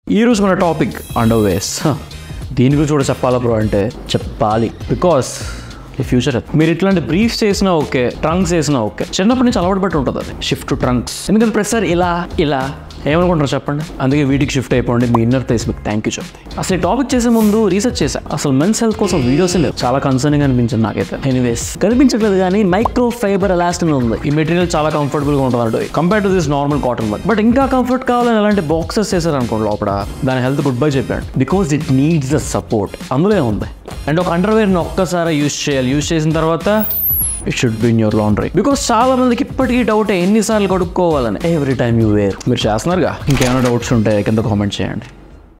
ఈ రోజు మన టాపిక్ అండర్వేస్ దీని గురించి కూడా చెప్పాలా బ్రో అంటే చెప్పాలి బికాస్ ఈ ఫ్యూచర్ మీరు ఇట్లాంటి బ్రీఫ్స్ చేసినా ఓకే ట్రంక్స్ చేసినా ఓకే చిన్నప్పటి నుంచి అలవాటు పట్టి ఉంటుంది అది షిఫ్ట్ టు ట్రంక్స్ ఎందుకంటే ప్రతిసారి ఇలా ఇలా ఏమనుకుంటారు చెప్పండి అందుకే వీటికి షిఫ్ట్ అయిపోండి మీ ఇన్నర్ ప్లేస్ మీకు థ్యాంక్ యూ చెప్తాయి అసలు ఈ టాపిక్ చేసే ముందు రీసెర్చ్ చేశా అసలు మెన్స్ హెల్త్ కోసం వీడియోస్ లేవు చాలా కన్సర్నింగ్ అనిపించింది నాకైతే ఎనీవేస్ కనిపించట్లేదు కానీ మైక్రో ఫైబర్ ఎలాస్టిన్ ఉంది ఈ మెటీరియల్ చాలా కంఫర్టబుల్ గా ఉంటుంది compare to this normal cotton one but ఇంకా కంఫర్ట్ కావాలని ఎలాంటి బాక్సెస్ చేశారు అనుకోండి లోపల దాని హెల్త్ గుడ్ బై చెప్పాడు because it needs the support అందులో ఉంది అండ్ ఒక అండర్వేర్ని ఒక్కసారి యూస్ చేయాలి యూస్ చేసిన తర్వాత it should be in your laundry because చాలా మందికి ఇప్పటికీ డౌట్ ఎన్నిసార్లు కడుక్కోవాలని ఎవ్రీ టైమ్ యూ వేర్ మీరు చేస్తున్నారుగా ఇంకేమైనా డౌట్స్ ఉంటే కింద కామెంట్ చేయండి